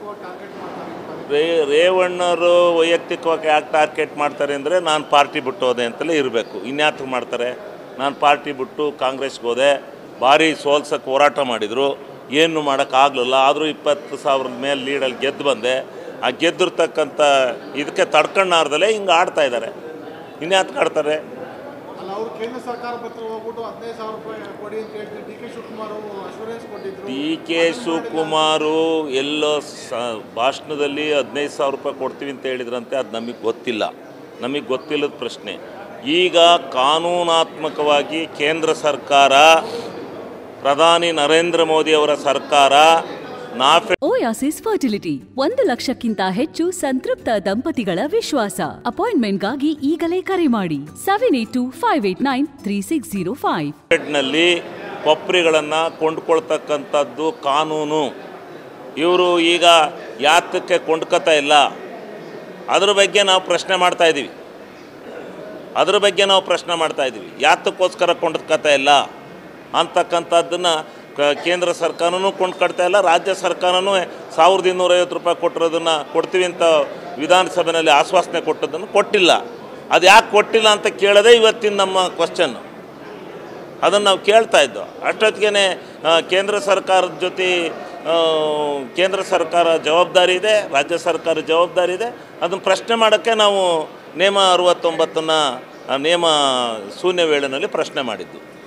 ವೈಯಕ್ತಿಕವಾಗಿ ಟಾರ್ಗೆಟ್ ಮಾಡ್ತಾರೆ ಈ ಪದೇ ರೇ ರೇವಣ್ಣವರು ವೈಯಕ್ತಿಕವಾಗಿ ಯಾಕೆ ಟಾರ್ಗೆಟ್ ಮಾಡ್ತಾರೆ ಅಂದರೆ ನಾನು ಪಾರ್ಟಿ ಬಿಟ್ಟು ಹೋದೆ ಅಂತಲೇ ಇರಬೇಕು ಇನ್ಯಾತಕ್ಕೆ ಮಾಡ್ತಾರೆ ನಾನು ಪಾರ್ಟಿ ಬಿಟ್ಟು ಕಾಂಗ್ರೆಸ್ಗೆ ಹೋದೆ ಭಾರಿ ಸೋಲ್ಸಕ್ಕೆ ಹೋರಾಟ ಮಾಡಿದರು ಏನು ಮಾಡೋಕ್ಕಾಗಲಿಲ್ಲ ಆದರೂ ಇಪ್ಪತ್ತು ಸಾವಿರದ ಮೇಲೆ ಲೀಡಲ್ಲಿ ಗೆದ್ದು ಬಂದೆ ಆ ಗೆದ್ದಿರ್ತಕ್ಕಂಥ ಇದಕ್ಕೆ ತಡ್ಕಣ್ಣಾರ್ದಲ್ಲೇ ಹಿಂಗೆ ಆಡ್ತಾ ಇದ್ದಾರೆ ಇನ್ಯಾತಕ್ಕೆ ಆಡ್ತಾರೆ ಅಲ್ಲ ಅವರು ಕೇಂದ್ರ ಸರ್ಕಾರ ಹತ್ರ ಹೋಗ್ಬಿಟ್ಟು ಹದಿನೈದು ಸಾವಿರ ರೂಪಾಯಿ ಕೊಡಿ ಅಂತ ಹೇಳ್ತಾರೆ ಡಿ ಕೆ ಶಿವಕುಮಾರ್ ಅವರು ಅಶ್ಯೂರೆನ್ಸ್ ಕೊಟ್ಟಿದ್ರು ಡಿ ಕೆ ಶಿವಕುಮಾರು ಎಲ್ಲೋ ಸ ಭಾಷಣದಲ್ಲಿ ಹದಿನೈದು ಸಾವಿರ ರೂಪಾಯಿ ಕೊಡ್ತೀವಿ ಅಂತ ಹೇಳಿದ್ರಂತೆ ಅದು ನಮಗೆ ಗೊತ್ತಿಲ್ಲ ನಮಗೆ ಗೊತ್ತಿಲ್ಲದ ಪ್ರಶ್ನೆ ಈಗ ಕಾನೂನಾತ್ಮಕವಾಗಿ ಕೇಂದ್ರ ಸರ್ಕಾರ ಪ್ರಧಾನಿ ನರೇಂದ್ರ ಮೋದಿಯವರ ಸರ್ಕಾರ ನಾಫೆ ಓಯಾಸಿಸ್ ಫರ್ಟಿಲಿಟಿ ಒಂದು ಲಕ್ಷಕ್ಕಿಂತ ಹೆಚ್ಚು ಸಂತೃಪ್ತ ದಂಪತಿಗಳ ವಿಶ್ವಾಸ ಅಪಾಯಿಂಟ್ಮೆಂಟ್ಗಾಗಿ ಈಗಲೇ ಕರೆ ಮಾಡಿ seven eight two five eight nine three six zero five ನಲ್ಲಿ ಕೊಪ್ಪರಿಗಳನ್ನು ಕೊಂಡ್ಕೊಳ್ತಕ್ಕಂಥದ್ದು ಕಾನೂನು ಇವರು ಈಗ ಯಾತಕ್ಕೆ ಕೊಂಡ್ಕೊತಾ ಇಲ್ಲ ಅದ್ರ ಬಗ್ಗೆ ನಾವು ಪ್ರಶ್ನೆ ಮಾಡ್ತಾ ಇದ್ದೀವಿ ಅದ್ರ ಬಗ್ಗೆ ನಾವು ಪ್ರಶ್ನೆ ಮಾಡ್ತಾ ಇದ್ದೀವಿ ಯಾತಕ್ಕೋಸ್ಕರ ಕೊಂಡ್ಕೊತಾ ಇಲ್ಲ ಅಂತಕ್ಕಂಥದ್ದನ್ನು ಕ- ಕೇಂದ್ರ ಸರ್ಕಾರನೂ ಕೊಂಡ್ಕೊಳ್ತಾ ಇಲ್ಲ ರಾಜ್ಯ ಸರ್ಕಾರನೂ ಸಾವಿರದ ಇನ್ನೂರೈವತ್ತು ರೂಪಾಯಿ ಕೊಟ್ಟಿರೋದನ್ನು ಕೊಡ್ತೀವಿ ಅಂತ ವಿಧಾನಸಭೆಯಲ್ಲಿ ಆಶ್ವಾಸನೆ ಕೊಟ್ಟದ್ದನ್ನು ಕೊಟ್ಟಿಲ್ಲ ಅದು ಯಾಕೆ ಕೊಟ್ಟಿಲ್ಲ ಅಂತ ಕೇಳೋದೇ ಇವತ್ತಿನ ನಮ್ಮ ಕ್ವಶನ್ನು ಅದನ್ನು ನಾವು ಕೇಳ್ತಾ ಇದ್ದೋ ಅಷ್ಟೊತ್ತಿಗೆ ಕೇಂದ್ರ ಸರ್ಕಾರದ ಜೊತೆ ಆ, ಕೇಂದ್ರ ಸರ್ಕಾರ ಜವಾಬ್ದಾರಿ ಇದೆ ರಾಜ್ಯ ಸರ್ಕಾರ ಜವಾಬ್ದಾರಿ ಇದೆ ಅದನ್ನು ಪ್ರಶ್ನೆ ಮಾಡೋಕ್ಕೆ ನಾವು ನೇಮ ಅರವತ್ತೊಂಬತ್ತನ್ನು ನೇಮ ಶೂನ್ಯ ವೇಳೆನಲ್ಲಿ ಪ್ರಶ್ನೆ ಮಾಡಿದ್ದು